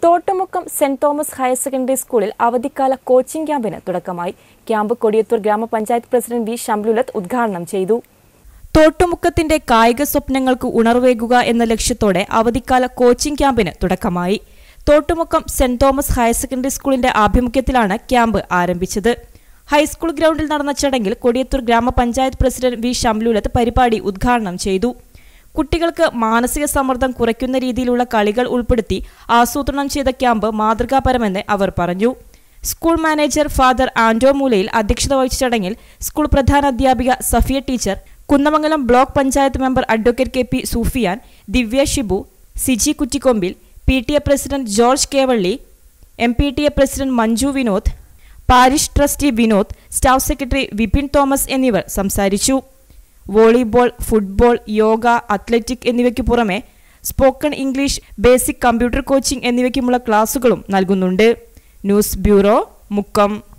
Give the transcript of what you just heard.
Thottumukkam saint Thomas higher secondary സ്കൂളിൽ അവധിക്കാല coaching ക്യാമ്പിന് തുടക്കമായി ക്യാമ്പ് കൊടിയത്തൂർ ഗ്രാമപഞ്ചായത്ത് പ്രസിഡന്റ് വി ഷംലുലത്ത് ഉദ്ഘാടനം ചെയ്തു തോട്ടുമുക്കത്തിന്റെ കായിക സ്വപ്നങ്ങൾക്ക് ഉണർവേകുക എന്ന ലക്ഷ്യത്തോടെ അവധിക്കാല കോച്ചിംഗ് ക്യാമ്പിന് തുടക്കമായി Thottumukkam saint Thomas higher secondary സ്കൂളിന്റെ ആഭിമുഖ്യത്തിലാണ് ക്യാമ്പ് ആരംഭിച്ചത് ഹൈസ്കൂൾ ഗ്രൗണ്ടിൽ നടന്ന ചടങ്ങിൽ കൊടിയത്തൂർ ഗ്രാമപഞ്ചായത്ത് പ്രസിഡന്റ് വി ഷംലുലത്ത് പരിപാടി ഉദ്ഘാടനം ചെയ്തു കുട്ടികൾക്ക് മാനസിക സമ്മർദ്ദം കുറയ്ക്കുന്ന രീതിയിലുള്ള കളികൾ ഉൾപ്പെടുത്തി ആസൂത്രണം ചെയ്ത ക്യാമ്പ് മാതൃകാപരമെന്ന് അവർ പറഞ്ഞു സ്കൂൾ മാനേജർ ഫാദർ ആന്റോ മൂലയിൽ അധ്യക്ഷത വഹിച്ച ചടങ്ങിൽ സ്കൂൾ പ്രധാന അധ്യാപിക Safiya teacher Kunnamangalam block panchayat member advocate K P Sufiyan Divya Shibu Siji Kuttikombil P T A president George Kevalli M P T A president Manju Vinod parish trustee Vinod staff secretary Vipin Thomas എന്നിവർ സംസാരിച്ചു വോളിബോൾ ഫുട്ബോൾ യോഗ അത്ലറ്റിക് എന്നിവയ്ക്ക് പുറമെ spoken English basic computer coaching എന്നിവയ്ക്കുമുള്ള ക്ലാസുകളും നൽകുന്നുണ്ട് news bureau Mukkam